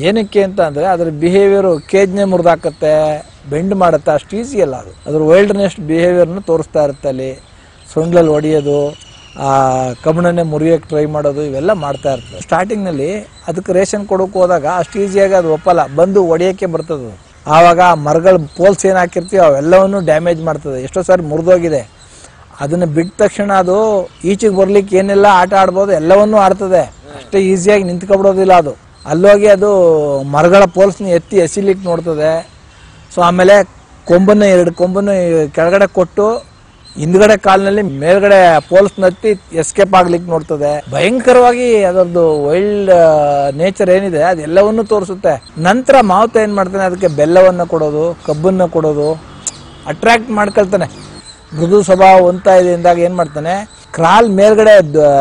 ಏನಕ್ಕೆ ಅಂತ ಅಂದ್ರೆ ಅದ್ರ ಬಿಹೇವಿಯರ್ ಕೇಜ್ನೆ ಮುರಿದಾಕತ್ತೆ ಬೆಂಡ್ ಮಾಡುತ್ತೆ ಅಷ್ಟು ಈಸಿ ಅಲ್ಲ ಅದು ಅದ್ರ ವೈಲ್ಡ್ನೆಸ್ ಬಿಹೇವಿಯರ್ನ ತೋರಿಸ್ತಾ ಇರುತ್ತೆ ಅಲ್ಲಿ ಸೊಂಡ್ಲಲ್ಲಿ ಹೊಡೆಯೋದು ಆ ಕಬ್ಬಣನ್ನೇ ಮುರಿಯೋಕೆ ಟ್ರೈ ಮಾಡೋದು ಇವೆಲ್ಲ ಮಾಡ್ತಾ ಇರ್ತದೆ ಸ್ಟಾರ್ಟಿಂಗ್ನಲ್ಲಿ ಅದಕ್ಕೆ ರೇಷನ್ ಕೊಡೋಕೆ ಹೋದಾಗ ಅಷ್ಟು ಈಸಿಯಾಗಿ ಅದು ಒಪ್ಪಲ್ಲ ಬಂದು ಹೊಡೆಯೋಕ್ಕೆ ಬರ್ತದೆ ಅದು. ಆವಾಗ ಆ ಮರಗಳ ಪೋಲ್ಸ್ ಏನು ಹಾಕಿರ್ತೀವಿ ಅವೆಲ್ಲವನ್ನು ಡ್ಯಾಮೇಜ್ ಮಾಡ್ತದೆ ಎಷ್ಟೋ ಸಾರಿ ಮುರಿದೋಗಿದೆ ಅದನ್ನು ಬಿಟ್ಟ ತಕ್ಷಣ ಅದು ಈಚೆಗೆ ಬರ್ಲಿಕ್ಕೆ ಏನೆಲ್ಲ ಆಟ ಆಡ್ಬೋದು ಎಲ್ಲವನ್ನೂ ಆಡ್ತದೆ ಅಷ್ಟೇ ಈಸಿಯಾಗಿ ನಿಂತ್ಕೊಬಿಡೋದಿಲ್ಲ ಅದು ಅಲ್ಲೋಗಿ ಅದು ಮರಗಳ ಪೋಲ್ಸ್ನ ಎತ್ತಿ ಎಸಿಲಿಕ್ಕೆ ನೋಡ್ತದೆ ಸೊ ಆಮೇಲೆ ಕೊಂಬನ್ನು ಎರಡು ಕೊಂಬನ್ನು ಕೆಳಗಡೆ ಕೊಟ್ಟು ಹಿಂದ್ಗಡೆ ಕಾಲಿನಲ್ಲಿ ಮೇಲ್ಗಡೆ ಪೋಲ್ಸ್ ನತ್ತಿ ಎಸ್ಕೇಪ್ ಆಗ್ಲಿಕ್ಕೆ ನೋಡ್ತದೆ ಭಯಂಕರವಾಗಿ ಅದರದ್ದು ವೈಲ್ಡ್ ನೇಚರ್ ಏನಿದೆ ಅದೆಲ್ಲವನ್ನೂ ತೋರಿಸುತ್ತೆ ನಂತರ ಮಾವುತ ಏನ್ ಮಾಡ್ತಾನೆ ಅದಕ್ಕೆ ಬೆಲ್ಲವನ್ನ ಕೊಡೋದು ಕಬ್ಬನ್ನ ಕೊಡೋದು ಅಟ್ರಾಕ್ಟ್ ಮಾಡ್ಕೊಳ್ತಾನೆ ಮೃದು ಸ್ವಭಾವ ಹೊಂತ ಇದೆ ಅಂದಾಗ ಏನ್ ಮಾಡ್ತಾನೆ ಕ್ರಾಲ್ ಮೇಲ್ಗಡೆ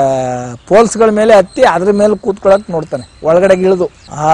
ಪೋಲ್ಸ್ಗಳ ಮೇಲೆ ಹತ್ತಿ ಅದ್ರ ಮೇಲೆ ಕೂತ್ಕೊಳಕ್ ನೋಡ್ತಾನೆ ಒಳಗಡೆ ಇಳಿದು ಆ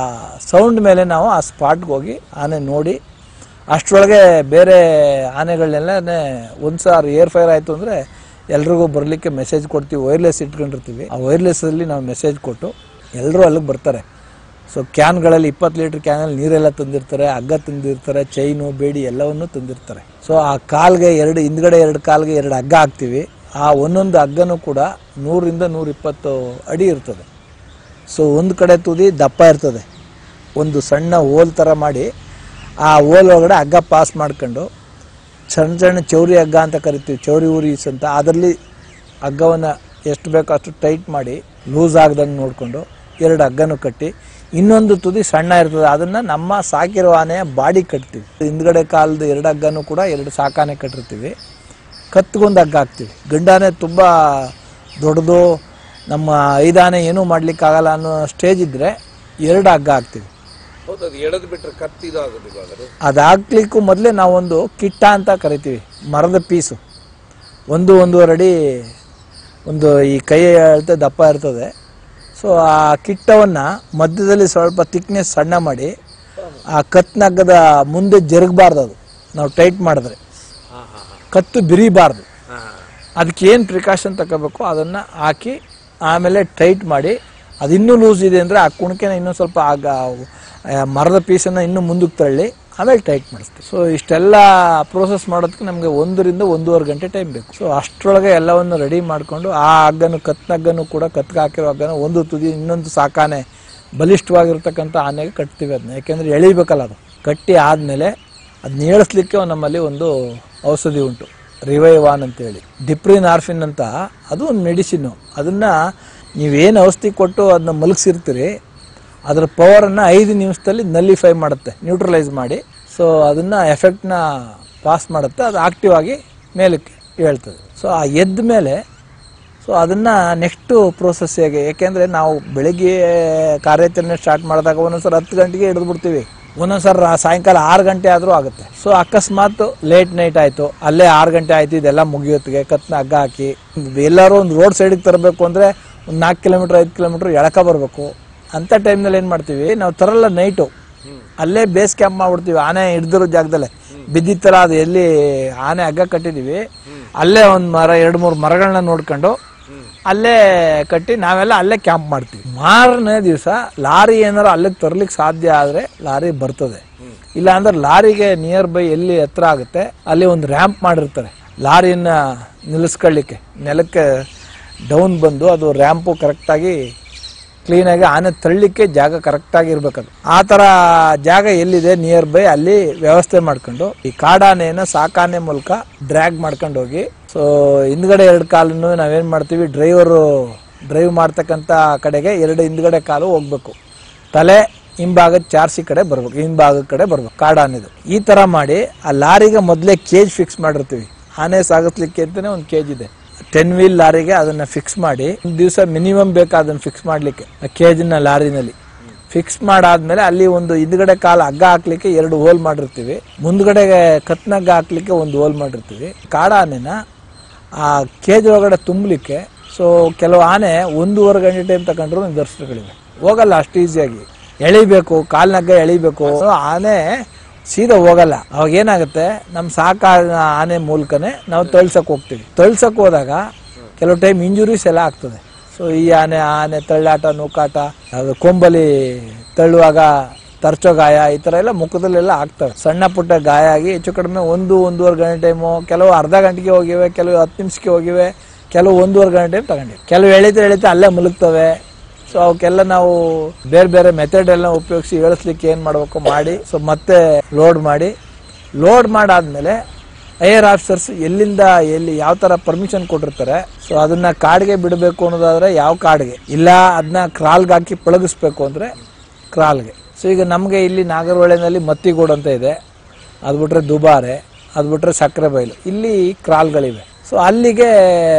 ಸೌಂಡ್ ಮೇಲೆ ನಾವು ಆ ಸ್ಪಾಟ್ಗೆ ಹೋಗಿ ಆನೆ ನೋಡಿ ಅಷ್ಟರೊಳಗೆ ಬೇರೆ ಆನೆಗಳನ್ನೆಲ್ಲ ಒಂದು ಸಾರಿ ಏರ್ ಫೈರ್ ಆಯಿತು ಅಂದರೆ ಎಲ್ರಿಗೂ ಬರಲಿಕ್ಕೆ ಮೆಸೇಜ್ ಕೊಡ್ತೀವಿ ವೈರ್ಲೆಸ್ ಇಟ್ಕೊಂಡಿರ್ತೀವಿ ಆ ವೈರ್ಲೆಸ್ಸಲ್ಲಿ ನಾವು ಮೆಸೇಜ್ ಕೊಟ್ಟು ಎಲ್ಲರೂ ಅಲ್ಲಿಗೆ ಬರ್ತಾರೆ ಸೊ ಕ್ಯಾನ್ಗಳಲ್ಲಿ ಇಪ್ಪತ್ತು ಲೀಟ್ರ್ ಕ್ಯಾನಲ್ಲಿ ನೀರೆಲ್ಲ ತಂದಿರ್ತಾರೆ ಹಗ್ಗ ತಂದಿರ್ತಾರೆ ಚೈನು ಬೇಡಿ ಎಲ್ಲವನ್ನೂ ತಂದಿರ್ತಾರೆ ಸೊ ಆ ಕಾಲ್ಗೆ ಎರಡು ಹಿಂದ್ಗಡೆ ಎರಡು ಕಾಲ್ಗೆ ಎರಡು ಹಗ್ಗ ಹಾಕ್ತೀವಿ ಆ ಒಂದೊಂದು ಹಗ್ಗನೂ ಕೂಡ ನೂರಿಂದ ನೂರಿಪ್ಪತ್ತು ಅಡಿ ಇರ್ತದೆ ಸೊ ಒಂದು ಕಡೆ ತುದಿ ದಪ್ಪ ಇರ್ತದೆ ಒಂದು ಸಣ್ಣ ಹೋಲ್ ಥರ ಮಾಡಿ ಆ ಹೋಲ್ ಒಳಗಡೆ ಹಗ್ಗ ಪಾಸ್ ಮಾಡ್ಕೊಂಡು ಸಣ್ಣ ಸಣ್ಣ ಚೌರಿ ಹಗ್ಗ ಅಂತ ಕರಿತೀವಿ ಚೌರಿ ಊರೀಸ್ ಅಂತ ಅದರಲ್ಲಿ ಹಗ್ಗವನ್ನು ಎಷ್ಟು ಬೇಕೋ ಅಷ್ಟು ಟೈಟ್ ಮಾಡಿ ಲೂಸ್ ಆಗ್ದಂಗೆ ನೋಡಿಕೊಂಡು ಎರಡು ಹಗ್ಗನೂ ಕಟ್ಟಿ ಇನ್ನೊಂದು ತುದಿ ಸಣ್ಣ ಇರ್ತದೆ ಅದನ್ನು ನಮ್ಮ ಸಾಕಿರೋ ಆನೆಯ ಬಾಡಿ ಕಟ್ತೀವಿ ಹಿಂದ್ಗಡೆ ಕಾಲದ ಎರಡು ಹಗ್ಗನೂ ಕೂಡ ಎರಡು ಸಾಕಾನೆ ಕಟ್ಟಿರ್ತೀವಿ ಕತ್ಗೊಂದು ಹಗ್ಗ ಹಾಕ್ತೀವಿ ಗಂಡಾನೆ ತುಂಬ ದೊಡ್ಡದು ನಮ್ಮ ಐದಾನೆ ಏನೂ ಮಾಡ್ಲಿಕ್ಕಾಗಲ್ಲ ಅನ್ನೋ ಸ್ಟೇಜ್ ಇದ್ದರೆ ಎರಡು ಹಗ್ಗ ಹಾಕ್ತೀವಿ ಹೌದು ಅದು ಎಳೆದು ಬಿಟ್ರೆ ಕತ್ತಿದು ಆಗೋದಿಲ್ಲ ಅದು ಅದು ಹಾಕ್ಲಿಕ್ಕೂ ಮೊದಲೇ ನಾವೊಂದು ಕಿಟ್ಟ ಅಂತ ಕರಿತೀವಿ ಮರದ ಪೀಸು ಒಂದು ಒಂದೂವರೆ ಅಡಿ ಒಂದು ಈ ಕೈ ಅಳತೆ ದಪ್ಪ ಇರ್ತದೆ ಸೊ ಆ ಕಿಟ್ಟವನ್ನು ಮಧ್ಯದಲ್ಲಿ ಸ್ವಲ್ಪ ತಿಕ್ನೆಸ್ ಸಣ್ಣ ಮಾಡಿ ಆ ಕತ್ನಗ್ಗದ ಮುಂದೆ ಜರುಗಬಾರ್ದು ಅದು ನಾವು ಟೈಟ್ ಮಾಡಿದ್ರೆ ಹಾ ಹಾ ಕತ್ತು ಬಿರಿಬಾರ್ದು ಹಾ ಅದಕ್ಕೆ ಏನು ಪ್ರಿಕಾಷನ್ ತಗೋಬೇಕು ಅದನ್ನು ಹಾಕಿ ಆಮೇಲೆ ಟೈಟ್ ಮಾಡಿ ಅದು ಇನ್ನೂ ಲೂಸ್ ಇದೆ ಅಂದರೆ ಆ ಕುಣಿಕೆನ ಇನ್ನೂ ಸ್ವಲ್ಪ ಆಗ ಆ ಮರದ ಪೀಸನ್ನು ಇನ್ನೂ ಮುಂದಕ್ಕೆ ತಳ್ಳಿ ಆಮೇಲೆ ಟೈಟ್ ಮಾಡಿಸ್ತೀವಿ ಸೊ ಇಷ್ಟೆಲ್ಲ ಪ್ರೋಸೆಸ್ ಮಾಡೋದಕ್ಕೆ ನಮಗೆ ಒಂದರಿಂದ ಒಂದೂವರೆ ಗಂಟೆ ಟೈಮ್ ಬೇಕು ಸೊ ಅಷ್ಟರೊಳಗೆ ಎಲ್ಲವನ್ನು ರೆಡಿ ಮಾಡಿಕೊಂಡು ಆ ಹಗ್ಗನು ಕತ್ನಗ್ಗನು ಕೂಡ ಕತ್ಗೆ ಹಾಕಿರೋ ಹಗ್ಗನ ಒಂದು ತುದಿ ಇನ್ನೊಂದು ಸಾಕಾನೆ ಬಲಿಷ್ಠವಾಗಿರ್ತಕ್ಕಂಥ ಆನೆಗೆ ಕಟ್ತೀವಿ ಅದನ್ನ ಯಾಕೆಂದರೆ ಎಳಿಬೇಕಲ್ಲ ಅದು ಕಟ್ಟಿ ಆದಮೇಲೆ ಅದನ್ನ ಏಳಿಸ್ಲಿಕ್ಕೆ ನಮ್ಮಲ್ಲಿ ಒಂದು ಔಷಧಿ ಉಂಟು ರಿವೈವಾನ್ ಅಂತೇಳಿ ಡಿಪ್ರಿನ್ ಆರ್ಫಿನ್ ಅಂತ ಅದು ಒಂದು ಮೆಡಿಸಿನ್ನು ಅದನ್ನು ನೀವೇನು ಔಷಧಿ ಕೊಟ್ಟು ಅದನ್ನ ಮಲಗಿಸಿರ್ತೀರಿ ಅದರ ಪವರನ್ನು ಐದು ನಿಮಿಷದಲ್ಲಿ ನಲ್ಲಿಫೈ ಮಾಡುತ್ತೆ ನ್ಯೂಟ್ರಲೈಸ್ ಮಾಡಿ ಸೊ ಅದನ್ನು ಎಫೆಕ್ಟ್ನ ಪಾಸ್ ಮಾಡುತ್ತೆ ಅದು ಆಕ್ಟಿವ್ ಆಗಿ ಮೇಲಕ್ಕೆ ಹೇಳ್ತದೆ ಸೊ ಆ ಎದ್ದ ಮೇಲೆ ಸೊ ಅದನ್ನು ನೆಕ್ಸ್ಟು ಪ್ರೋಸೆಸ್ ಹೇಗೆ ಯಾಕೆಂದರೆ ನಾವು ಬೆಳಿಗ್ಗೆ ಕಾರ್ಯಾಚರಣೆ ಸ್ಟಾರ್ಟ್ ಮಾಡಿದಾಗ ಒಂದೊಂದ್ಸಲ ಹತ್ತು ಗಂಟೆಗೆ ಹಿಡಿದು ಬಿಡ್ತೀವಿ ಒಂದೊಂದ್ಸಲ ರಾ- ಸಾಯಂಕಾಲ ಆರು ಗಂಟೆ ಆದರೂ ಆಗುತ್ತೆ ಸೊ ಅಕಸ್ಮಾತ್ ಲೇಟ್ ನೈಟ್ ಆಯಿತು ಅಲ್ಲೇ ಆರು ಗಂಟೆ ಆಯ್ತು ಇದೆಲ್ಲ ಮುಗಿಯೋತ್ತಿಗೆ ಕತ್ನ ಹಗ್ಗ ಹಾಕಿ ಎಲ್ಲರೂ ಒಂದು ರೋಡ್ ಸೈಡಿಗೆ ತರಬೇಕು ಅಂದರೆ ಒಂದು ನಾಲ್ಕು ಕಿಲೋಮೀಟ್ರ್ ಐದು ಕಿಲೋಮೀಟ್ರ್ ಎಳಕ ಬರಬೇಕು ಅಂಥ ಟೈಮ್ನಲ್ಲಿ ಏನು ಮಾಡ್ತೀವಿ ನಾವು ತರಲ್ಲ ನೈಟು ಅಲ್ಲೇ ಬೇಸ್ ಕ್ಯಾಂಪ್ ಮಾಡ್ಬಿಡ್ತೀವಿ ಆನೆ ಹಿಡ್ದಿರೋ ಜಾಗದಲ್ಲೇ ಬಿದ್ದಿತ್ತಲ್ಲ ಅದು ಎಲ್ಲಿ ಆನೆ ಹಗ್ಗ ಕಟ್ಟಿದೀವಿ ಅಲ್ಲೇ ಒಂದು ಮರ ಎರಡು ಮೂರು ಮರಗಳನ್ನ ನೋಡ್ಕೊಂಡು ಅಲ್ಲೇ ಕಟ್ಟಿ ನಾವೆಲ್ಲ ಅಲ್ಲೇ ಕ್ಯಾಂಪ್ ಮಾಡ್ತೀವಿ ಮಾರನೇ ದಿವಸ ಲಾರಿ ಏನಾರು ಅಲ್ಲಿಗೆ ತರ್ಲಿಕ್ಕೆ ಸಾಧ್ಯ ಆದ್ರೆ ಲಾರಿ ಬರ್ತದೆ ಇಲ್ಲ ಅಂದ್ರೆ ಲಾರಿಗೆ ನಿಯರ್ ಬೈ ಎಲ್ಲಿ ಹತ್ರ ಆಗುತ್ತೆ ಅಲ್ಲಿ ಒಂದು ರ್ಯಾಂಪ್ ಮಾಡಿರ್ತಾರೆ ಲಾರಿಯನ್ನ ನಿಲ್ಲಿಸ್ಕೊಳ್ಳಿಕ್ಕೆ ನೆಲಕ್ಕೆ ಡೌನ್ ಬಂದು ಅದು ರ್ಯಾಂಪು ಕರೆಕ್ಟಾಗಿ ಕ್ಲೀನಾಗಿ ಆನೆ ತಳ್ಳಿಕ್ಕೆ ಜಾಗ ಕರೆಕ್ಟಾಗಿ ಇರ್ಬೇಕದು ಆ ಥರ ಜಾಗ ಎಲ್ಲಿದೆ ನಿಯರ್ ಬೈ ಅಲ್ಲಿ ವ್ಯವಸ್ಥೆ ಮಾಡ್ಕೊಂಡು ಈ ಕಾಡಾನೆಯನ್ನ ಸಾಕಾನೆ ಮೂಲಕ ಡ್ರ್ಯಾಗ್ ಮಾಡ್ಕೊಂಡು ಹೋಗಿ ಸೊ ಹಿಂದ್ಗಡೆ ಎರಡು ಕಾಲನ್ನು ನಾವೇನ್ ಮಾಡ್ತೀವಿ ಡ್ರೈವರು ಡ್ರೈವ್ ಮಾಡ್ತಕ್ಕಂಥ ಕಡೆಗೆ ಎರಡು ಹಿಂದ್ಗಡೆ ಕಾಲು ಹೋಗ್ಬೇಕು ತಲೆ ಹಿಂಭಾಗದ ಚಾರ್ಸಿ ಕಡೆ ಬರ್ಬೇಕು ಹಿಂಭಾಗದ ಕಡೆ ಬರ್ಬೇಕು ಕಾಡಾನೆದು ಈ ತರ ಮಾಡಿ ಆ ಲಾರಿಗೆ ಮೊದಲೇ ಕೇಜ್ ಫಿಕ್ಸ್ ಮಾಡಿರ್ತೀವಿ ಆನೆ ಸಾಗಿಸ್ಲಿಕ್ಕೆ ಅಂತಾನೆ ಒಂದು ಕೇಜ್ ಇದೆ ಟೆನ್ ವೀಲ್ ಲಾರಿಗೆ ಅದನ್ನ ಫಿಕ್ಸ್ ಮಾಡಿ ಒಂದು ದಿವಸ ಮಿನಿಮಮ್ ಬೇಕು ಅದನ್ನ ಫಿಕ್ಸ್ ಮಾಡ್ಲಿಕ್ಕೆ ಆ ಕೇಜಿನ ಲಾರಿನಲ್ಲಿ ಫಿಕ್ಸ್ ಮಾಡಾದ್ಮೇಲೆ ಅಲ್ಲಿ ಒಂದು ಹಿಂದ್ಗಡೆ ಕಾಲು ಹಗ್ಗ ಹಾಕ್ಲಿಕ್ಕೆ ಎರಡು ಹೋಲ್ ಮಾಡಿರ್ತೀವಿ ಮುಂದ್ಗಡೆ ಕತ್ನಗ್ಗ ಹಾಕ್ಲಿಕ್ಕೆ ಒಂದು ಹೋಲ್ ಮಾಡಿರ್ತೀವಿ ಕಾಡಾನೆನ ಆ ಕೇಜ್ ಒಳಗಡೆ ತುಂಬಲಿಕ್ಕೆ ಸೊ ಕೆಲವು ಆನೆ ಒಂದೂವರೆ ಗಂಟೆ ಟೈಮ್ ತಗೊಂಡ್ರು ನಿದರ್ಶನಗಳಿವೆ ಹೋಗಲ್ಲ ಅಷ್ಟು ಈಸಿಯಾಗಿ ಎಳಿಬೇಕು ಕಾಲ್ನಗ್ಗ ಎಳಿಬೇಕು So, ಆನೆ ಸೀದಾ ಹೋಗಲ್ಲ ಅವಾಗ ಏನಾಗುತ್ತೆ ನಮ್ಮ ಸಾಕ ಆನೆ ಮೂಲಕನೇ ನಾವು ತಳ್ಸಕ್ ಹೋಗ್ತೀವಿ ತಳ್ಸಕ್ ಹೋದಾಗ ಕೆಲವು ಟೈಮ್ ಇಂಜುರೀಸ್ ಎಲ್ಲ ಆಗ್ತದೆ ಸೊ ಸೊ ಈ ಆನೆ ಆ ಆನೆ ತಳ್ಳಾಟ ನೂಕಾಟ ಅದು ಕೊಂಬಲಿ ತಳ್ಳುವಾಗ ತರ್ಚೋ ಗಾಯ ಈ ಥರ ಎಲ್ಲ ಮುಖದಲ್ಲೆಲ್ಲ ಆಗ್ತವೆ ಸಣ್ಣ ಪುಟ್ಟ ಗಾಯ ಆಗಿ ಹೆಚ್ಚು ಕಡಿಮೆ ಒಂದು ಒಂದೂವರೆ ಗಂಟೆ ಟೈಮು ಕೆಲವು ಅರ್ಧ ಗಂಟೆಗೆ ಹೋಗಿವೆ ಕೆಲವು ಹತ್ತು ನಿಮಿಷಕ್ಕೆ ಹೋಗಿವೆ ಕೆಲವು ಒಂದೂವರೆ ಗಂಟೆ ಟೈಮ್ ತಗೊಂಡಿವೆ ಕೆಲವು ಎಳಿತಾ ಎಳಿತಾ ಅಲ್ಲೇ ಮುಳುಗ್ತವೆ ಸೊ ಅವಕ್ಕೆಲ್ಲ ನಾವು ಬೇರೆ ಬೇರೆ ಮೆಥಡ್ ಎಲ್ಲ ಉಪಯೋಗಿಸಿ ಇಳಿಸ್ಲಿಕ್ಕೆ ಏನು ಮಾಡಬೇಕು ಮಾಡಿ ಸೊ ಮತ್ತೆ ಲೋಡ್ ಮಾಡಿ ಲೋಡ್ ಮಾಡಾದ್ಮೇಲೆ ಐಆರ್ ಆಫೀಸರ್ಸ್ ಎಲ್ಲಿಂದ ಎಲ್ಲಿ ಯಾವ ತರ ಪರ್ಮಿಷನ್ ಕೊಟ್ಟಿರ್ತಾರೆ ಸೊ ಅದನ್ನ ಕಾಡ್ಗೆ ಬಿಡಬೇಕು ಅನ್ನೋದಾದ್ರೆ ಯಾವ ಕಾಡ್ಗೆ ಇಲ್ಲ ಅದನ್ನ ಕ್ರಾಲ್ಗೆ ಹಾಕಿ ಪಳಗಿಸ್ಬೇಕು ಅಂದ್ರೆ ಕ್ರಾಲ್ಗೆ ಸೊ ಈಗ ನಮಗೆ ಇಲ್ಲಿ ನಾಗರಹೊಳೆನಲ್ಲಿ ಮತ್ತಿಗೋಡು ಅಂತ ಇದೆ ಅದು ಬಿಟ್ರೆ ದುಬಾರೆ ಅದು ಬಿಟ್ರೆ ಸಕ್ಕರೆ ಬೈಲು ಇಲ್ಲಿ ಕ್ರಾಲ್ಗಳಿವೆ ಸೊ ಅಲ್ಲಿಗೆ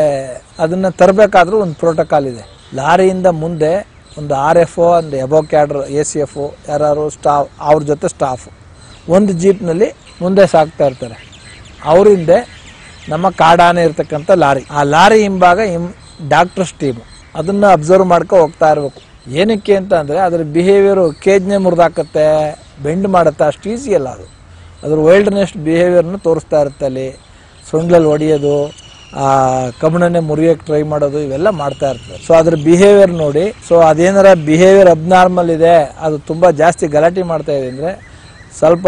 ಅದನ್ನ ತರಬೇಕಾದ್ರೂ ಒಂದು ಪ್ರೋಟೋಕಾಲ್ ಇದೆ ಲಾರಿಯಿಂದ ಮುಂದೆ ಒಂದು ಆರ್ ಎಫ್ ಒ ಒಂದು above cadre A C F ಯಾರು ಸ್ಟಾಫ್ ಅವ್ರ ಜೊತೆ ಸ್ಟಾಫ್ ಒಂದು ಜೀಪ್ನಲ್ಲಿ ಮುಂದೆ ಸಾಕ್ತಾ ಇರ್ತಾರೆ ಅವ್ರ ಹಿಂದೆ ನಮ್ಮ ಕಾಡಾನೆ ಇರ್ತಕ್ಕಂಥ ಲಾರಿ ಆ ಲಾರಿ ಹಿಂಭಾಗ ಹಿಂ ಡಾಕ್ಟರ್ಸ್ ಟೀಮು ಅದನ್ನ ಅಬ್ಸರ್ವ್ ಮಾಡ್ಕೊ ಹೋಗ್ತಾ ಇರಬೇಕು ಏನಕ್ಕೆ ಅಂತ ಅಂದರೆ ಅದ್ರ ಬಿಹೇವಿಯರು ಕೇಜ್ನೆ ಮುರಿದಾಕತ್ತೆ ಬೆಂಡ್ ಮಾಡುತ್ತೆ ಅಷ್ಟು ಈಸಿ ಅಲ್ಲ ಅದು ಅದ್ರ ವೈಲ್ಡ್ನೆಸ್ ಬಿಹೇವಿಯರ್ನ ತೋರಿಸ್ತಾ ಇರುತ್ತೆ ಅಲ್ಲಿ ಸೊಂಡ್ಲಲ್ಲಿ ಹೊಡೆಯೋದು ಆ ಕಬ್ಬಣನೆ ಮುರಿಯೋಕೆ ಟ್ರೈ ಮಾಡೋದು ಇವೆಲ್ಲ ಮಾಡ್ತಾ ಇರ್ತದೆ ಸೊ ಅದ್ರ ಬಿಹೇವಿಯರ್ ನೋಡಿ ಸೊ ಅದೇನಾರ ಬಿಹೇವಿಯರ್ ಅಬ್ನಾರ್ಮಲ್ ಇದೆ ಅದು ತುಂಬ ಜಾಸ್ತಿ ಗಲಾಟೆ ಮಾಡ್ತಾ ಇದೆ ಅಂದರೆ ಸ್ವಲ್ಪ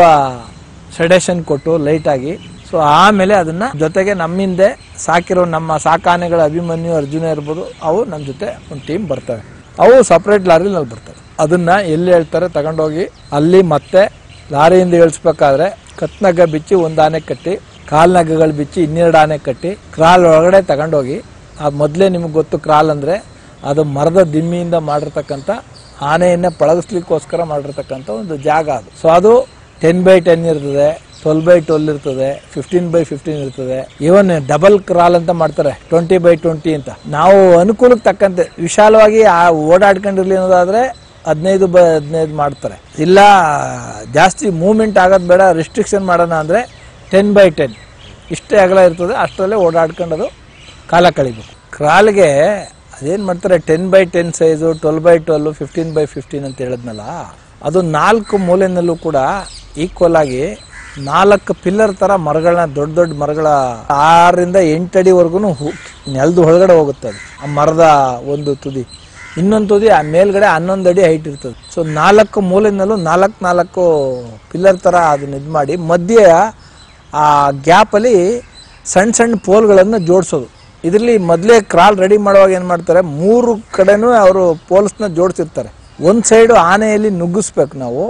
ಸೆಡೇಷನ್ ಕೊಟ್ಟು ಲೈಟಾಗಿ ಸೊ ಆಮೇಲೆ ಅದನ್ನ ಜೊತೆಗೆ ನಮ್ಮಿಂದೆ ಸಾಕಿರೋ ನಮ್ಮ ಸಾಕಾನೆಗಳ ಅಭಿಮನ್ಯು ಅರ್ಜುನ ಇರ್ಬೋದು ಅವು ನಮ್ಮ ಜೊತೆ ಒಂದು ಟೀಮ್ ಬರ್ತವೆ ಅವು ಸಪ್ರೇಟ್ ಲಾರಿನಲ್ಲಿ ಬರ್ತವೆ ಅದನ್ನ ಎಲ್ಲಿ ಹೇಳ್ತಾರೆ ತಗೊಂಡೋಗಿ ಅಲ್ಲಿ ಮತ್ತೆ ಲಾರಿಯಿಂದ ಇಳಿಸ್ಬೇಕಾದ್ರೆ ಕತ್ನಗ್ಗ ಬಿಚ್ಚಿ ಒಂದು ಆನೆ ಕಟ್ಟಿ ಕಾಲ್ನಗ್ಗಗಳು ಬಿಚ್ಚಿ ಇನ್ನೆರಡು ಆನೆ ಕಟ್ಟಿ ಕ್ರಾಲ್ ಒಳಗಡೆ ತಗೊಂಡೋಗಿ ಆ ಮೊದಲೇ ನಿಮ್ಗೆ ಗೊತ್ತು ಕ್ರಾಲ್ ಅಂದ್ರೆ ಅದು ಮರದ ದಿಮ್ಮಿಯಿಂದ ಮಾಡಿರ್ತಕ್ಕಂಥ ಆನೆಯನ್ನ ಪಳಗಿಸ್ಲಿಕ್ಕೋಸ್ಕರ ಮಾಡಿರ್ತಕ್ಕಂಥ ಒಂದು ಜಾಗ ಅದು ಸೊ ಅದು ಟೆನ್ ಬೈ ಟೆನ್ ಇರ್ತದೆ ಟ್ವೆಲ್ ಬೈ ಟ್ವೆಲ್ ಇರ್ತದೆ ಫಿಫ್ಟೀನ್ ಬೈ ಫಿಫ್ಟೀನ್ ಇರ್ತದೆ ಇವನ್ ಡಬಲ್ ಕ್ರಾಲ್ ಅಂತ ಮಾಡ್ತಾರೆ ಟ್ವೆಂಟಿ ಬೈ ಟ್ವೆಂಟಿ ಅಂತ ನಾವು ಅನುಕೂಲಕ್ಕೆ ತಕ್ಕಂತೆ ವಿಶಾಲವಾಗಿ ಆ ಓಡಾಡ್ಕೊಂಡಿರ್ಲಿ ಅನ್ನೋದಾದ್ರೆ ಹದಿನೈದು ಬೈ ಹದಿನೈದು ಮಾಡ್ತಾರೆ ಇಲ್ಲ ಜಾಸ್ತಿ ಮೂವ್ಮೆಂಟ್ ಆಗೋದು ಬೇಡ ರಿಸ್ಟ್ರಿಕ್ಷನ್ ಮಾಡೋಣ ಅಂದ್ರೆ ಟೆನ್ ಬೈ ಟೆನ್ ಇಷ್ಟೇ ಅಗಲ ಇರ್ತದೆ ಅಷ್ಟರಲ್ಲೇ ಓಡಾಡ್ಕೊಂಡದು ಕಾಲ ಕಳಿಬೇಕು ಕ್ರಾಲ್ಗೆ ಅದೇನು ಮಾಡ್ತಾರೆ ten by ten size twelve by twelve fifteen by fifteen ಅಂತ ಹೇಳಿದ್ನಲ್ಲ ಅದು ನಾಲ್ಕು ಮೂಲೆನಲ್ಲೂ ಕೂಡ ಈಕ್ವಲ್ ಆಗಿ ನಾಲ್ಕು ಪಿಲ್ಲರ್ ತರ ಮರಗಳನ್ನ ದೊಡ್ಡ ದೊಡ್ಡ ಮರಗಳ ಆರರಿಂದ ಎಂಟು ಅಡಿವರೆಗೂ ನೆಲದ ಒಳಗಡೆ ಹೋಗುತ್ತೆ ಅದು ಆ ಮರದ ಒಂದು ತುದಿ ಇನ್ನೊಂದು ತುದಿ ಆ ಮೇಲ್ಗಡೆ ಹನ್ನೊಂದು ಅಡಿ ಹೈಟ್ ಇರ್ತದೆ ಸೊ ನಾಲ್ಕು ಮೂಲೆನಲ್ಲೂ ನಾಲ್ಕು ನಾಲ್ಕು ಪಿಲ್ಲರ್ ತರ ಅದನ್ನ ಇದು ಮಾಡಿ ಮಧ್ಯೆ ಆ ಗ್ಯಾಪಲ್ಲಿ ಸಣ್ಣ ಸಣ್ಣ ಪೋಲ್ಗಳನ್ನು ಜೋಡಿಸೋದು ಇದರಲ್ಲಿ ಮೊದಲೇ ಕ್ರಾಲ್ ರೆಡಿ ಮಾಡುವಾಗ ಏನು ಮಾಡ್ತಾರೆ ಮೂರು ಕಡೆನೂ ಅವರು ಪೋಲ್ಸ್ನ ಜೋಡಿಸಿರ್ತಾರೆ ಒಂದು ಸೈಡು ಆನೆಯಲ್ಲಿ ನುಗ್ಗಿಸ್ಬೇಕು ನಾವು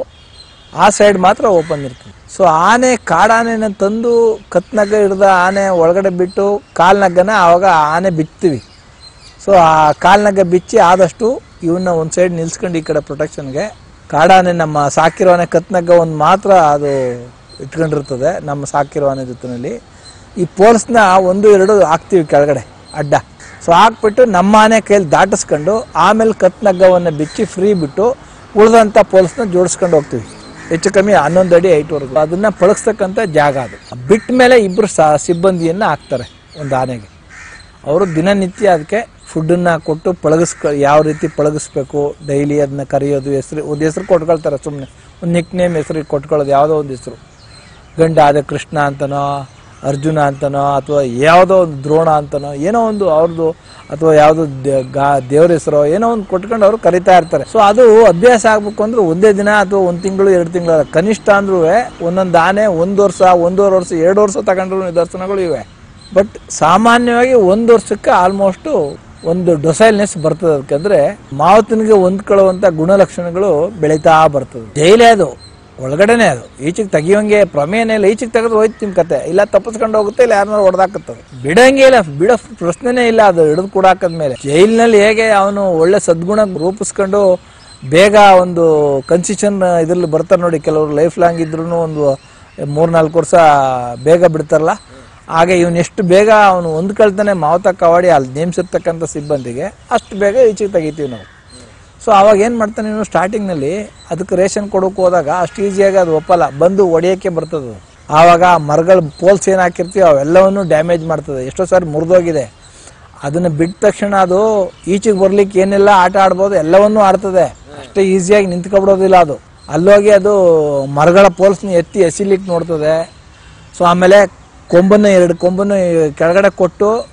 ಆ ಸೈಡ್ ಮಾತ್ರ ಓಪನ್ ಇರ್ತದೆ ಸೊ ಆನೆ ಕಾಡಾನೆನ ತಂದು ಕತ್ನಗ್ಗ ಹಿಡ್ದ ಆನೆ ಒಳಗಡೆ ಬಿಟ್ಟು ಕಾಲ್ನಗ್ಗನ ಆವಾಗ ಆನೆ ಬಿಚ್ತೀವಿ ಸೊ ಆ ಕಾಲ್ನಗ್ಗ ಬಿಚ್ಚಿ ಆದಷ್ಟು ಇವನ್ನ ಒಂದು ಸೈಡ್ ನಿಲ್ಸ್ಕೊಂಡು ಈ ಕಡೆ ಪ್ರೊಟೆಕ್ಷನ್ಗೆ ಕಾಡಾನೆ ನಮ್ಮ ಸಾಕಿರೋ ಆನೆ ಕತ್ನಗ್ಗ ಒಂದು ಮಾತ್ರ ಅದು ಇಟ್ಕೊಂಡಿರ್ತದೆ ನಮ್ಮ ಸಾಕಿರೋ ಆನೆ ಜೊತೆನಲ್ಲಿ ಈ ಪೋಲ್ಸ್ನ ಒಂದು ಎರಡು ಹಾಕ್ತೀವಿ ಕೆಳಗಡೆ ಅಡ್ಡ ಸೊ ಹಾಕ್ಬಿಟ್ಟು ನಮ್ಮ ಆನೆ ಕೈಯಲ್ಲಿ ದಾಟಿಸ್ಕೊಂಡು ಆಮೇಲೆ ಕತ್ನಗ್ಗವನ್ನು ಬಿಚ್ಚಿ ಫ್ರೀ ಬಿಟ್ಟು ಉಳಿದಂಥ ಪೋಲ್ಸ್ನ ಜೋಡಿಸ್ಕೊಂಡು ಹೋಗ್ತೀವಿ ಹೆಚ್ಚು ಕಮ್ಮಿ ಹನ್ನೊಂದು ಅಡಿ ಐಟ್ವರೆಗೂ ಅದನ್ನ ಪಳಗಿಸ್ತಕ್ಕಂಥ ಜಾಗ ಅದು ಬಿಟ್ಟ ಮೇಲೆ ಇಬ್ಬರು ಸಿಬ್ಬಂದಿಯನ್ನು ಹಾಕ್ತಾರೆ ಒಂದು ಆನೆಗೆ ಅವರು ದಿನನಿತ್ಯ ಅದಕ್ಕೆ ಫುಡ್ಡನ್ನ ಕೊಟ್ಟು ಪಳಗಿಸ್ಕ ಯಾವ ರೀತಿ ಪಳಗಿಸ್ಬೇಕು ಡೈಲಿ ಅದನ್ನ ಕರೆಯೋದು ಹೆಸರು ಒಂದು ಹೆಸರು ಕೊಟ್ಕೊಳ್ತಾರೆ ಸುಮ್ಮನೆ ಒಂದು ನಿಕ್ ನೇಮ್ ಹೆಸರು ಕೊಟ್ಕೊಳ್ಳೋದು ಯಾವುದೋ ಒಂದು ಹೆಸರು ಗಂಡ ಆದ ಕೃಷ್ಣ ಅಂತನೋ ಅರ್ಜುನ ಅಂತನೋ ಅಥವಾ ಯಾವುದೋ ಒಂದು ದ್ರೋಣ ಅಂತನೋ ಏನೋ ಒಂದು ಅವ್ರದ್ದು ಅಥವಾ ಯಾವುದೋ ದೇ- ಗಾ ದೇವ್ರ ಹೆಸರೋ ಏನೋ ಒಂದು ಕೊಟ್ಕೊಂಡು ಅವರು ಕರಿತಾ ಇರ್ತಾರೆ ಸೊ ಅದು ಅಭ್ಯಾಸ ಆಗ್ಬೇಕು ಅಂದ್ರೆ ಒಂದೇ ದಿನ ಅಥವಾ ಒಂದು ತಿಂಗಳು ಎರಡು ತಿಂಗಳು ಕನಿಷ್ಠ ಅಂದ್ರೂ ಒಂದೊಂದು ಆನೆ ಒಂದು ವರ್ಷ ಒಂದೂವರೆ ವರ್ಷ ಎರಡು ವರ್ಷ ತಗೊಂಡ್ರು ನಿದರ್ಶನಗಳು ಇವೆ ಬಟ್ ಸಾಮಾನ್ಯವಾಗಿ ಒಂದು ವರ್ಷಕ್ಕೆ ಆಲ್ಮೋಸ್ಟ್ ಒಂದು ಡೊಸೈಲ್ನೆಸ್ ಬರ್ತದೆ ಅದಕ್ಕಂದ್ರೆ ಮಾವತನಿಗೆ ಹೊಂದ್ಕೊಳ್ಳುವಂತ ಗುಣಲಕ್ಷಣಗಳು ಬೆಳೀತಾ ಬರ್ತದೆ ಡೈಲಿ ಅದು ಒಳಗಡೆನೆ ಅದು ಈಚೆಗೆ ತೆಗಿಯೋಂಗೆ ಪ್ರಮೇಯನೇ ಇಲ್ಲ ಈಚೆಗೆ ತೆಗೆದು ಹೋಯ್ತು ನಿಮ್ ಕತೆ ಇಲ್ಲ ತಪ್ಪಿಸ್ಕೊಂಡು ಹೋಗುತ್ತೆ ಇಲ್ಲ ಯಾರನ್ನಾರು ಹೊಡೆದಾಕತ್ತದ ಬಿಡಂಗೆ ಇಲ್ಲ ಬಿಡೋ ಪ್ರಶ್ನೆನೇ ಇಲ್ಲ ಅದು ಹಿಡಿದು ಕೂಡಾಕದ್ಮೇಲೆ ಜೈಲಿನಲ್ಲಿ ಹೇಗೆ ಅವನು ಒಳ್ಳೆ ಸದ್ಗುಣ ರೂಪಿಸ್ಕೊಂಡು ಬೇಗ ಒಂದು ಕನ್ಸಿಷನ್ ಇದ್ರಲ್ಲಿ ಬರ್ತಾರೆ ನೋಡಿ ಕೆಲವರು ಲೈಫ್ ಲಾಂಗ್ ಇದ್ರೂ ಒಂದು ಮೂರ್ನಾಲ್ಕು ವರ್ಷ ಬೇಗ ಬಿಡ್ತಾರಲ್ಲ ಹಾಗೆ ಇವನು ಎಷ್ಟು ಬೇಗ ಅವನು ಹೊಂದ್ಕೊಳ್ತಾನೆ ಮಾವತ ಕವಾಡಿ ಅಲ್ಲಿ ನೇಮಿಸಿರ್ತಕ್ಕಂಥ ಸಿಬ್ಬಂದಿಗೆ ಅಷ್ಟು ಬೇಗ ಈಚೆಗೆ ತೆಗಿತೀವಿ ನಾವು ಸೊ ಅವಾಗ ಏನು ಮಾಡ್ತಾನೆ ನೀನು ಸ್ಟಾರ್ಟಿಂಗ್ನಲ್ಲಿ ಅದಕ್ಕೆ ರೇಷನ್ ಕೊಡೋಕೆ ಹೋದಾಗ ಅಷ್ಟು ಈಸಿಯಾಗಿ ಅದು ಒಪ್ಪಲ್ಲ ಬಂದು ಒಡೆಯೋಕ್ಕೆ ಬರ್ತದೆ ಅದು. ಆವಾಗ ಆ ಮರಗಳ ಪೋಲ್ಸ್ ಏನು ಹಾಕಿರ್ತೀವಿ ಅವೆಲ್ಲವನ್ನು ಡ್ಯಾಮೇಜ್ ಮಾಡ್ತದೆ ಎಷ್ಟೋ ಸಾರಿ ಮುರಿದೋಗಿದೆ ಅದನ್ನು ಬಿಟ್ಟ ತಕ್ಷಣ ಅದು ಈಚೆಗೆ ಬರ್ಲಿಕ್ಕೆ ಏನೆಲ್ಲ ಆಟ ಆಡ್ಬೋದು ಎಲ್ಲವನ್ನೂ ಆಡ್ತದೆ ಅಷ್ಟೇ ಈಸಿಯಾಗಿ ನಿಂತ್ಕೊಬಿಡೋದಿಲ್ಲ ಅದು ಅಲ್ಲೋಗಿ ಅದು ಮರಗಳ ಪೋಲ್ಸ್ನ ಎತ್ತಿ ಎಸಿಲಿಕ್ಕೆ ನೋಡ್ತದೆ ಸೊ ಆಮೇಲೆ ಕೊಂಬನ್ನು ಎರಡು ಕೊಂಬನ್ನು ಕೆಳಗಡೆ ಕೊಟ್ಟು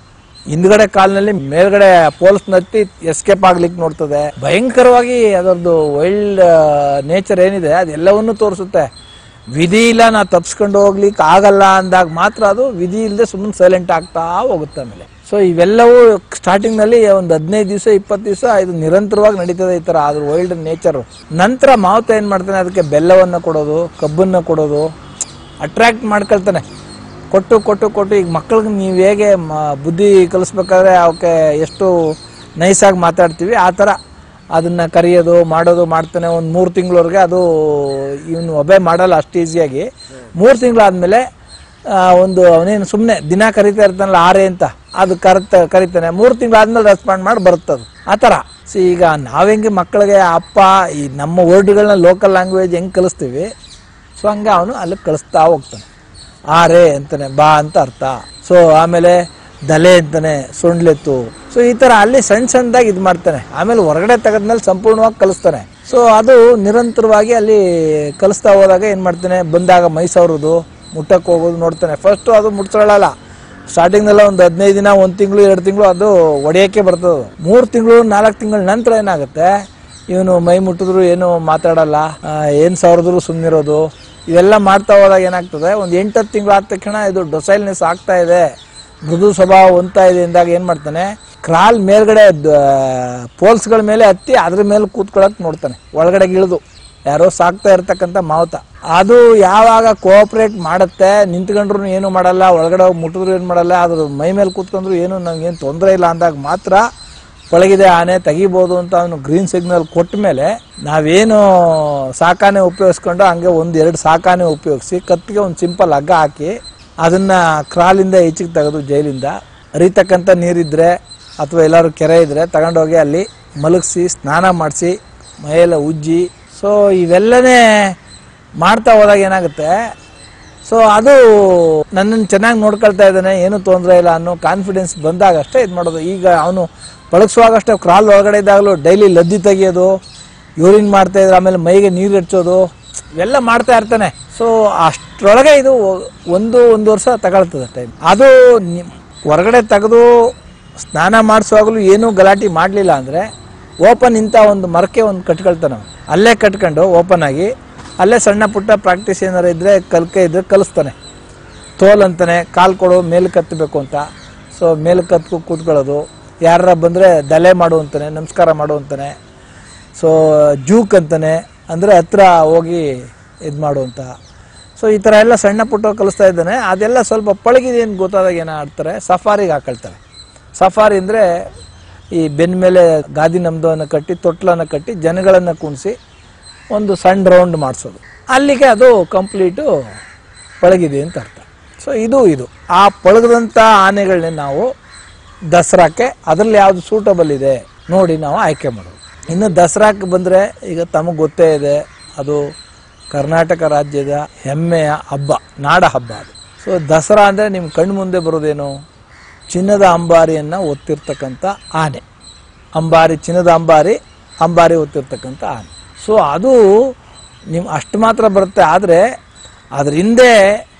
ಹಿಂದ್ಗಡೆ ಕಾಲ್ನಲ್ಲಿ ಮೇಲ್ಗಡೆ ಪೋಲ್ಸ್ ನತ್ತಿ ಎಸ್ಕೇಪ್ ಆಗ್ಲಿಕ್ಕೆ ನೋಡ್ತದೆ ಭಯಂಕರವಾಗಿ ಅದರದ್ದು ವೈಲ್ಡ್ ನೇಚರ್ ಏನಿದೆ ಅದೆಲ್ಲವನ್ನೂ ತೋರಿಸುತ್ತೆ ವಿಧಿ ಇಲ್ಲ ನಾ ತಪ್ಸ್ಕೊಂಡು ಹೋಗ್ಲಿಕ್ಕೆ ಆಗಲ್ಲ ಅಂದಾಗ ಮಾತ್ರ ಅದು ವಿಧಿ ಇಲ್ಲದೆ ಸುಮ್ಮನೆ ಸೈಲೆಂಟ್ ಆಗ್ತಾ ಹೋಗುತ್ತೆ ಆಮೇಲೆ ಸೊ ಇವೆಲ್ಲವೂ ಸ್ಟಾರ್ಟಿಂಗ್ ನಲ್ಲಿ ಒಂದು ಹದಿನೈದು ದಿವಸ ಇಪ್ಪತ್ತು ದಿವಸ ಇದು ನಿರಂತರವಾಗಿ ನಡೀತದೆ ಈ ತರ ಅದ್ರ ವೈಲ್ಡ್ ನೇಚರ್ ನಂತರ ಮಾವುತ ಏನ್ ಮಾಡ್ತಾನೆ ಅದಕ್ಕೆ ಬೆಲ್ಲವನ್ನ ಕೊಡೋದು ಕಬ್ಬನ್ನ ಕೊಡೋದು ಅಟ್ರಾಕ್ಟ್ ಮಾಡ್ಕೊಳ್ತಾನೆ ಕೊಟ್ಟು ಕೊಟ್ಟು ಕೊಟ್ಟು ಈಗ ಮಕ್ಕಳಿಗೆ ನೀವು ಹೇಗೆ ಮ- ಬುದ್ಧಿ ಕಲಿಸ್ಬೇಕಾದ್ರೆ ಅವಕ್ಕೆ ಎಷ್ಟು ನೈಸಾಗಿ ಮಾತಾಡ್ತೀವಿ ಆ ಥರ ಅದನ್ನ ಕರೆಯೋದು ಮಾಡೋದು ಮಾಡ್ತಾನೆ ಒಂದು ಮೂರು ತಿಂಗಳವರೆಗೆ ಅದು ಇವನು ಒಬೆ ಮಾಡಲ್ಲ ಅಷ್ಟು ಈಸಿಯಾಗಿ ಮೂರು ತಿಂಗಳಾದ್ಮೇಲೆ ಆ, ಒಂದು ಅವನೇನು ಸುಮ್ಮನೆ ದಿನ ಕರಿತಾ ಇರ್ತಾನಲ್ಲ ಆರೆ ಅಂತ ಅದು ಕರೆತ ಕರಿತಾನೆ ಮೂರು ತಿಂಗಳಾದ್ಮೇಲೆ ರೆಸ್ಪಾಂಡ್ ಮಾಡಿ ಬರುತ್ತದು ಆ ಥರ ಸೊ ಈಗ ನಾವೆಂಗೆ ಮಕ್ಕಳಿಗೆ ಅಪ್ಪ ಈ ನಮ್ಮ ವರ್ಡ್ಗಳನ್ನ ಲೋಕಲ್ ಲ್ಯಾಂಗ್ವೇಜ್ ಹೆಂಗೆ ಕಲಿಸ್ತೀವಿ ಸೊ ಹಂಗೆ ಅವನು ಅಲ್ಲಿ ಕಳಿಸ್ತಾ ಹೋಗ್ತಾನೆ ಆರೆ ಅಂತಾನೆ ಬಾ ಅಂತ ಅರ್ಥ ಸೊ ಆಮೇಲೆ ದಲೆ ಅಂತಾನೆ ಸೊಂಡ್ಲೆತ್ತು ಸೊ ಈ ತರ ಅಲ್ಲಿ ಸಣ್ಣ ಸಣ್ಣದಾಗಿ ಇದು ಮಾಡ್ತಾನೆ ಆಮೇಲೆ ಹೊರಗಡೆ ತೆಗೆದ್ಮೇಲೆ ಸಂಪೂರ್ಣವಾಗಿ ಕಲಿಸ್ತಾನೆ ಸೊ ಅದು ನಿರಂತರವಾಗಿ ಅಲ್ಲಿ ಕಲಿಸ್ತಾ ಹೋದಾಗ ಏನ್ ಮಾಡ್ತಾನೆ ಬಂದಾಗ ಮೈ ಸವರೋದು ಮುಟ್ಟಕ್ಕೆ ಹೋಗೋದು ನೋಡ್ತಾನೆ ಫಸ್ಟ್ ಅದು ಮುಟ್ಕೊಳ್ಳಲ್ಲ ಸ್ಟಾರ್ಟಿಂಗ್ನೆಲ್ಲ ಒಂದು ಹದಿನೈದು ದಿನ ಒಂದು ತಿಂಗಳು ಎರಡು ತಿಂಗಳು ಅದು ಒಡೆಯೋಕ್ಕೆ ಬರ್ತದೆ ಮೂರು ತಿಂಗಳು ನಾಲ್ಕು ತಿಂಗಳ ನಂತರ ಏನಾಗುತ್ತೆ ಇವನು ಮೈ ಮುಟ್ಟಿದ್ರು ಏನು ಮಾತಾಡಲ್ಲ ಆ, ಏನ್ ಸಾವಿರದ್ರು ಸುಮ್ಮನಿರೋದು ಇವೆಲ್ಲ ಮಾಡ್ತಾ ಹೋದಾಗ ಏನಾಗ್ತದೆ ಒಂದು ಎಂಟತ್ತು ತಿಂಗಳು ಆದ ತಕ್ಷಣ ಇದು ಡೊಸೈಲ್ನೆಸ್ ಆಗ್ತಾ ಇದೆ ಮೃದು ಸ್ವಭಾವ ಹೊಂದ್ತಾ ಇದೆ ಅಂದಾಗ ಏನ್ ಮಾಡ್ತಾನೆ ಕ್ರಾಲ್ ಮೇಲ್ಗಡೆ ಪೋಲ್ಸ್ಗಳ ಮೇಲೆ ಹತ್ತಿ ಅದ್ರ ಮೇಲೆ ಕೂತ್ಕೊಳಕ್ ನೋಡ್ತಾನೆ ಒಳಗಡೆ ಇಳಿದು ಯಾರೋ ಸಾಕ್ತಾ ಇರ್ತಕ್ಕಂಥ ಮಾವುತ ಅದು ಯಾವಾಗ ಕೋಆಪರೇಟ್ ಮಾಡುತ್ತೆ ನಿಂತ್ಕೊಂಡ್ರು ಏನು ಮಾಡಲ್ಲ ಒಳಗಡೆ ಹೋಗಿ ಮುಟ್ಟಿದ್ರು ಏನು ಮಾಡಲ್ಲ ಅದ್ರ ಮೈ ಮೇಲೆ ಕೂತ್ಕೊಂಡ್ರು ಏನು ನಂಗೇನು ತೊಂದರೆ ಇಲ್ಲ ಅಂದಾಗ ಮಾತ್ರ ಒಳಗಿದೆ ಆನೆ ತೆಗಿಬೋದು ಅಂತ ಅವನು ಗ್ರೀನ್ ಸಿಗ್ನಲ್ ಕೊಟ್ಟ ಮೇಲೆ ನಾವೇನು ಸಾಕಾನೆ ಉಪಯೋಗಿಸ್ಕೊಂಡು ಹಂಗೆ ಒಂದು ಎರಡು ಸಾಕಾನೆ ಉಪಯೋಗಿಸಿ ಕತ್ತಿಗೆ ಒಂದು ಸಿಂಪಲ್ ಹಗ್ಗ ಹಾಕಿ ಅದನ್ನ ಕ್ರಾಲಿಂದ ಈಚೆಗೆ ತೆಗೆದು ಜೈಲಿಂದ ಹರಿತಕ್ಕಂಥ ನೀರಿದ್ರೆ ಅಥವಾ ಎಲ್ಲಾದ್ರು ಕೆರೆ ಇದ್ರೆ ತಗೊಂಡೋಗಿ ಅಲ್ಲಿ ಮಲಗಿಸಿ ಸ್ನಾನ ಮಾಡಿಸಿ ಮೈಯೆಲ್ಲ ಉಜ್ಜಿ ಸೊ ಇವೆಲ್ಲನೇ ಮಾಡ್ತಾ ಹೋದಾಗ ಏನಾಗುತ್ತೆ ಸೊ ಅದು ನನ್ನನ್ನು ಚೆನ್ನಾಗಿ ನೋಡ್ಕೊಳ್ತಾ ಇದ್ದಾನೆ ಏನು ತೊಂದರೆ ಇಲ್ಲ ಅನ್ನೋ ಕಾನ್ಫಿಡೆನ್ಸ್ ಬಂದಾಗ ಅಷ್ಟೇ ಇದು ಮಾಡೋದು ಈಗ ಅವನು ಪಳಗಿಸುವಾಗಷ್ಟೇ ಕ್ರಾಲ್ ಒಳಗಡೆ ಇದ್ದಾಗಲೂ ಡೈಲಿ ಲದ್ದಿ ತೆಗಿಯೋದು ಯೂರಿನ್ ಮಾಡ್ತಾ ಇದ್ರೆ ಆಮೇಲೆ ಮೈಗೆ ನೀರು ಹಚ್ಚೋದು ಇವೆಲ್ಲ ಮಾಡ್ತಾ ಇರ್ತಾನೆ ಸೊ ಅಷ್ಟರೊಳಗೆ ಇದು ಒಂದು ಒಂದು ವರ್ಷ ತಗೊಳ್ತದೆ ಟೈಮ್ ಅದು ನಿ- ಹೊರಗಡೆ ತೆಗೆದು ಸ್ನಾನ ಮಾಡಿಸುವಾಗಲೂ ಏನೂ ಗಲಾಟೆ ಮಾಡಲಿಲ್ಲ ಅಂದರೆ ಓಪನ್ ಇಂಥ ಒಂದು ಮರಕ್ಕೆ ಒಂದು ಕಟ್ಕೊಳ್ತಾನೆ ಅವ್ನು. ಅಲ್ಲೇ ಕಟ್ಕೊಂಡು ಓಪನ್ ಆಗಿ ಅಲ್ಲೇ ಸಣ್ಣ ಪುಟ್ಟ ಪ್ರಾಕ್ಟೀಸ್ ಏನಾರು ಇದ್ರೆ ಕಲ್ಕೆ ಇದ್ರೆ ಕಲಿಸ್ತಾನೆ ತೋಲ್ ಅಂತಾನೆ ಕಾಲು ಕೊಡು ಮೇಲಕ್ಕೆ ಹತ್ತಬೇಕು ಅಂತ ಸೊ ಮೇಲಕ್ಕೆ ಹತ್ಕೊ ಕೂತ್ಕೊಳ್ಳೋದು ಯಾರ ಬಂದರೆ ದಲೆ ಮಾಡು ಅಂತಾನೆ ನಮಸ್ಕಾರ ಮಾಡು ಅಂತಾನೆ ಸೊ ಜೂಕ್ ಅಂತಾನೆ ಅಂದರೆ ಹತ್ರ ಹೋಗಿ ಇದು ಮಾಡು ಅಂತ ಸೊ ಈ ಥರ ಎಲ್ಲ ಸಣ್ಣ ಪುಟ್ಟ ಕಲಿಸ್ತಾ ಇದ್ದಾನೆ ಅದೆಲ್ಲ ಸ್ವಲ್ಪ ಪಳಗಿದೆ ಅಂತ ಗೊತ್ತಾದಾಗ ಏನು ಆಡ್ತಾರೆ ಸಫಾರಿಗೆ ಹಾಕೊಳ್ತಾರೆ ಸಫಾರಿ ಅಂದರೆ ಈ ಬೆನ್ನ ಮೇಲೆ ಗಾದಿ ನಮ್ದವನ್ನು ಕಟ್ಟಿ ತೊಟ್ಲನ್ನು ಕಟ್ಟಿ ಜನಗಳನ್ನು ಕುಣಿಸಿ ಒಂದು ಸಣ್ಣ ರೌಂಡ್ ಮಾಡಿಸೋದು ಅಲ್ಲಿಗೆ ಅದು ಕಂಪ್ಲೀಟು ಪಳಗಿದೆ ಅಂತ ಅರ್ಥ ಸೊ ಇದು ಇದು ಆ ಪಳಗದಂಥ ಆನೆಗಳನ್ನೇ ನಾವು ದಸರಾಕ್ಕೆ ಅದರಲ್ಲಿ ಯಾವುದು ಸೂಟಬಲ್ ಇದೆ ನೋಡಿ ನಾವು ಆಯ್ಕೆ ಮಾಡೋದು ಇನ್ನು ದಸರಾಕ್ಕೆ ಬಂದರೆ ಈಗ ತಮಗೆ ಗೊತ್ತೇ ಇದೆ ಅದು ಕರ್ನಾಟಕ ರಾಜ್ಯದ ಹೆಮ್ಮೆಯ ಹಬ್ಬ ನಾಡ ಹಬ್ಬ ಅದು ಸೊ ದಸರಾ ಅಂದರೆ ನಿಮ್ಮ ಕಣ್ಣು ಮುಂದೆ ಬರೋದೇನು ಚಿನ್ನದ ಅಂಬಾರಿಯನ್ನು ಒತ್ತಿರ್ತಕ್ಕಂಥ ಆನೆ ಅಂಬಾರಿ ಚಿನ್ನದ ಅಂಬಾರಿ ಅಂಬಾರಿ ಒತ್ತಿರ್ತಕ್ಕಂಥ ಆನೆ ಸೊ ಅದು ನಿಮ್ಮ ಅಷ್ಟು ಮಾತ್ರ ಬರುತ್ತೆ ಆದರೆ ಅದ್ರ ಹಿಂದೆ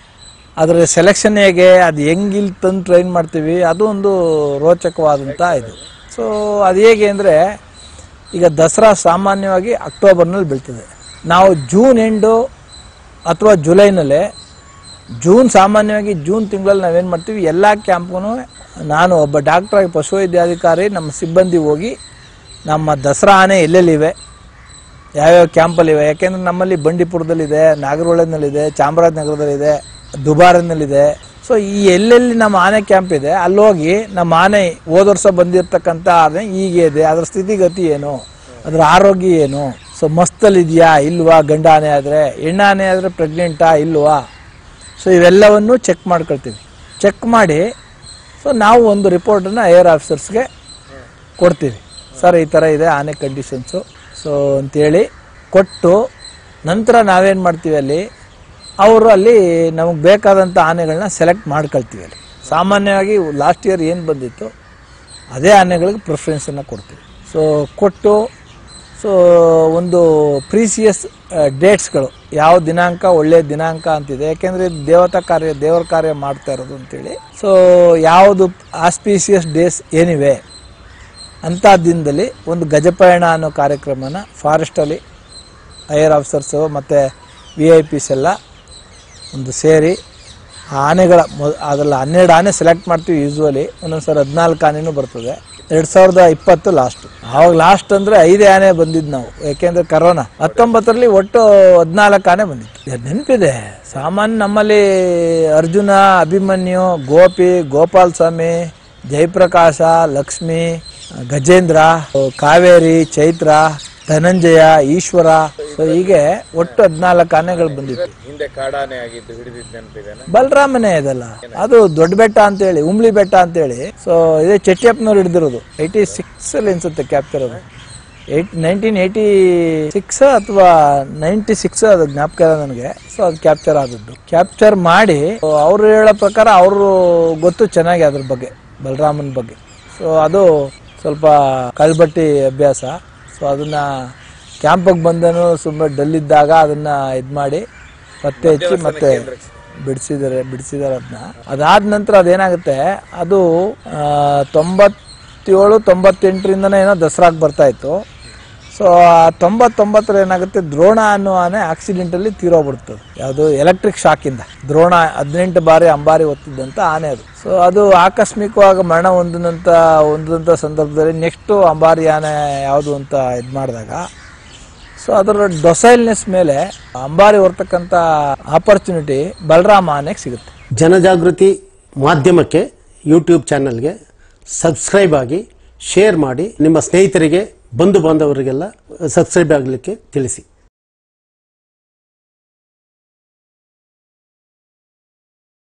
ಅದರ ಸೆಲೆಕ್ಷನ್ ಹೇಗೆ ಅದು ಹೆಂಗೆ ಇಲ್ಲಿ ತಂದು ಟ್ರೈನ್ ಮಾಡ್ತೀವಿ ಅದು ಒಂದು ರೋಚಕವಾದಂಥ ಇದು ಸೊ ಅದು ಹೇಗೆ ಅಂದರೆ ಈಗ ದಸರಾ ಸಾಮಾನ್ಯವಾಗಿ ಅಕ್ಟೋಬರ್ನಲ್ಲಿ ಬೀಳ್ತದೆ ನಾವು ಜೂನ್ ಎಂಡು ಅಥವಾ ಜುಲೈನಲ್ಲೇ ಜೂನ್ ಸಾಮಾನ್ಯವಾಗಿ ಜೂನ್ ತಿಂಗಳಲ್ಲಿ ನಾವೇನು ಮಾಡ್ತೀವಿ ಎಲ್ಲ ಕ್ಯಾಂಪ್ಗೂ ನಾನು ಒಬ್ಬ ಡಾಕ್ಟ್ರಾಗಿ ಪಶುವೈದ್ಯಾಧಿಕಾರಿ ನಮ್ಮ ಸಿಬ್ಬಂದಿ ಹೋಗಿ ನಮ್ಮ ದಸರಾ ಆನೆ ಎಲ್ಲೆಲ್ಲಿವೆ ಯಾವ್ಯಾವ ಕ್ಯಾಂಪಲ್ಲಿವೆ ಯಾಕೆಂದ್ರೆ ನಮ್ಮಲ್ಲಿ ಬಂಡೀಪುರದಲ್ಲಿದೆ ನಾಗರಹೊಳೆನಲ್ಲಿದೆ ಚಾಮರಾಜನಗರದಲ್ಲಿದೆ ದುಬಾರಿನಲ್ಲಿದೆ ಸೊ ಈ ಎಲ್ಲೆಲ್ಲಿ ನಮ್ಮ ಆನೆ ಕ್ಯಾಂಪ್ ಇದೆ ಅಲ್ಲಿ ಹೋಗಿ ನಮ್ಮ ಆನೆ ಹೋದ ವರ್ಷ ಬಂದಿರತಕ್ಕಂಥ ಆನೆ ಹೀಗೆ ಇದೆ ಅದರ ಸ್ಥಿತಿಗತಿ ಏನು ಅದರ ಆರೋಗ್ಯ ಏನು ಸೊ ಮಸ್ತಲ್ಲಿದೆಯಾ ಇಲ್ವಾ ಗಂಡ ಆನೆ ಆದರೆ ಹೆಣ್ಣು ಆನೆ ಆದರೆ ಪ್ರೆಗ್ನೆಂಟಾ ಇಲ್ವಾ ಸೊ ಇವೆಲ್ಲವನ್ನು ಚೆಕ್ ಮಾಡ್ಕೊಳ್ತೀವಿ ಚೆಕ್ ಮಾಡಿ ಸೊ ನಾವು ಒಂದು ರಿಪೋರ್ಟನ್ನು ಏರ್ ಆಫೀಸರ್ಸ್ಗೆ ಕೊಡ್ತೀವಿ ಸರ್ ಈ ಥರ ಇದೆ ಆನೆ ಕಂಡೀಷನ್ಸು ಸೊ ಅಂತೇಳಿ ಕೊಟ್ಟು ನಂತರ ನಾವೇನು ಮಾಡ್ತೀವಿ ಅಲ್ಲಿ ಅವರು ಅಲ್ಲಿ ನಮಗೆ ಬೇಕಾದಂಥ ಆನೆಗಳನ್ನ ಸೆಲೆಕ್ಟ್ ಮಾಡ್ಕೊಳ್ತೀವಿ ಅಲ್ಲಿ ಸಾಮಾನ್ಯವಾಗಿ ಲಾಸ್ಟ್ ಇಯರ್ ಏನು ಬಂದಿತ್ತು ಅದೇ ಆನೆಗಳಿಗೆ ಪ್ರಿಫರೆನ್ಸನ್ನು ಕೊಡ್ತೀವಿ ಸೊ ಕೊಟ್ಟು ಸೊ ಒಂದು ಪ್ರೀಸಿಯಸ್ ಡೇಟ್ಸ್ಗಳು ಯಾವ ದಿನಾಂಕ ಒಳ್ಳೆಯ ದಿನಾಂಕ ಅಂತಿದೆ ಯಾಕೆಂದರೆ ಇದು ದೇವತಾ ಕಾರ್ಯ ದೇವರ ಕಾರ್ಯ ಮಾಡ್ತಾ ಇರೋದು ಅಂತೇಳಿ ಸೊ ಯಾವುದು ಆಸ್ಪೀಸಿಯಸ್ ಡೇಸ್ ಏನಿವೆ ಅಂಥ ದಿನದಲ್ಲಿ ಒಂದು ಗಜಪಯಣ ಅನ್ನೋ ಕಾರ್ಯಕ್ರಮನ ಫಾರೆಸ್ಟಲ್ಲಿ ಹೈಯರ್ ಆಫೀಸರ್ಸು ಮತ್ತು ವಿ ಐ ಪಿಸ್ ಎಲ್ಲ ಒಂದು ಸೇರಿ ಆ ಆನೆಗಳ ಮೊ ಅದರಲ್ಲಿ ಹನ್ನೆರಡು ಆನೆ ಸೆಲೆಕ್ಟ್ ಮಾಡ್ತೀವಿ ಯೂಸ್ವಲಿ ಒಂದೊಂದು ಸಲ ಹದಿನಾಲ್ಕು ಆನೆನೂ ಬರ್ತದೆ ಎರಡು ಸಾವಿರದ ಇಪ್ಪತ್ತು ಲಾಸ್ಟ್ ಆವಾಗ ಲಾಸ್ಟ್ ಅಂದರೆ ಐದೇ ಆನೆ ಬಂದಿದ್ದು ನಾವು ಯಾಕೆಂದರೆ ಕರೋನಾ ಹತ್ತೊಂಬತ್ತರಲ್ಲಿ ಒಟ್ಟು ಹದಿನಾಲ್ಕು ಆನೆ ಬಂದಿತ್ತು ಇದು ನೆನಪಿದೆ ಸಾಮಾನ್ಯ ನಮ್ಮಲ್ಲಿ ಅರ್ಜುನ ಅಭಿಮನ್ಯು ಗೋಪಿ ಗೋಪಾಲ್ ಸ್ವಾಮಿ ಜಯಪ್ರಕಾಶ ಲಕ್ಷ್ಮಿ ಗಜೇಂದ್ರ ಕಾವೇರಿ ಚೈತ್ರ ಧನಂಜಯ ಈಶ್ವರ ಸೊ ಹೀಗೆ ಒಟ್ಟು ಹದಿನಾಲ್ಕು ಆನೆಗಳು ಬಂದಿತ್ತು ಹಿಂದೆ ಕಾಡಾನೆ ಆಗಿದ್ದು ಹಿಡಿದಿದ್ದು ನೆನಪಿದೆನಾ ಬಲರಾಮನೇ ಇದಲ್ಲ ಅದು ದೊಡ್ಡ ಬೆಟ್ಟ ಅಂತೇಳಿ ಉಮ್ಳಿ ಬೆಟ್ಟ ಅಂತೇಳಿ ಸೊ ಇದೇ ಚೆಟ್ಟಿಯಪ್ಪನವ್ರು ಹಿಡಿದಿರೋದು ಏಯ್ಟಿ ಸಿಕ್ಸ್ ಅಲ್ಲಿ ಅನ್ಸುತ್ತೆ ಕ್ಯಾಪ್ಚರ್ ಅದು ಏಯ್ಟ್ ನೈನ್ಟೀನ್ ಏಯ್ಟಿ ಸಿಕ್ಸ್ ಅಥವಾ ನೈಂಟಿ ಸಿಕ್ಸ್ ಅದು ಜ್ಞಾಪಕ ಇದೆ ನನಗೆ ಸೊ ಅದು ಕ್ಯಾಪ್ಚರ್ ಆದದ್ದು ಕ್ಯಾಪ್ಚರ್ ಮಾಡಿ ಅವ್ರು ಹೇಳೋ ಪ್ರಕಾರ ಅವರು ಗೊತ್ತು ಚೆನ್ನಾಗಿ ಅದ್ರ ಬಗ್ಗೆ ಬಲರಾಮನ ಬಗ್ಗೆ ಸೊ ಅದು ಸ್ವಲ್ಪ ಕಳ್ಬಟ್ಟಿ ಅಭ್ಯಾಸ ಸೊ ಅದನ್ನ ಕ್ಯಾಂಪಿಗೆ ಬಂದನು ಸುಮ್ಮನೆ ಡಲ್ ಇದ್ದಾಗ ಅದನ್ನ ಇದು ಮಾಡಿ ಪತ್ತೆ ಹಚ್ಚಿ ಮತ್ತೆ ಬಿಡಿಸಿದ್ದಾರೆ ಬಿಡಿಸಿದ್ದಾರೆ ಅದನ್ನ ಅದಾದ ನಂತರ ಅದೇನಾಗುತ್ತೆ ಅದು ಆ, ತೊಂಬತ್ತೇಳು ತೊಂಬತ್ತೆಂಟರಿಂದನೇ ಏನೋ ದಸರಾಗೆ ಬರ್ತಾ ಇತ್ತು ಸೊ ತೊಂಬತ್ತೊಂಬತ್ತರ ಏನಾಗುತ್ತೆ ದ್ರೋಣ ಅನ್ನೋ ಆನೆ ಆಕ್ಸಿಡೆಂಟಲ್ಲಿ ತೀರೋಗ್ಬಿಡ್ತದೆ ಯಾವುದು ಎಲೆಕ್ಟ್ರಿಕ್ ಶಾಕಿಂದ ದ್ರೋಣ ಹದಿನೆಂಟು ಬಾರಿ ಅಂಬಾರಿ ಒತ್ತಿದ್ದಂಥ ಆನೆ ಅದು ಸೊ ಅದು ಆಕಸ್ಮಿಕವಾಗಿ ಮರಣ ಹೊಂದಿದಂಥ ಹೊಂದಿದಂಥ ಸಂದರ್ಭದಲ್ಲಿ ನೆಕ್ಸ್ಟು ಅಂಬಾರಿ ಆನೆ ಯಾವುದು ಅಂತ ಇದು ಮಾಡಿದಾಗ ಸೊ ಅದರ ಡೊಸೈಲ್ನೆಸ್ ಮೇಲೆ ಅಂಬಾರಿ ಹೊರ್ತಕ್ಕಂಥ ಆಪರ್ಚುನಿಟಿ ಬಲರಾಮ ಆನೆಗೆ ಸಿಗುತ್ತೆ ಜನಜಾಗೃತಿ ಮಾಧ್ಯಮಕ್ಕೆ ಯೂಟ್ಯೂಬ್ ಚಾನಲ್ಗೆ ಸಬ್ಸ್ಕ್ರೈಬ್ ಆಗಿ ಶೇರ್ ಮಾಡಿ ನಿಮ್ಮ ಸ್ನೇಹಿತರಿಗೆ ಬಂಧು ಬಾಂಧವರಿಗೆಲ್ಲ ಸಬ್ಸ್ಕ್ರೈಬ್ ಆಗಲಿಕ್ಕೆ ತಿಳಿಸಿ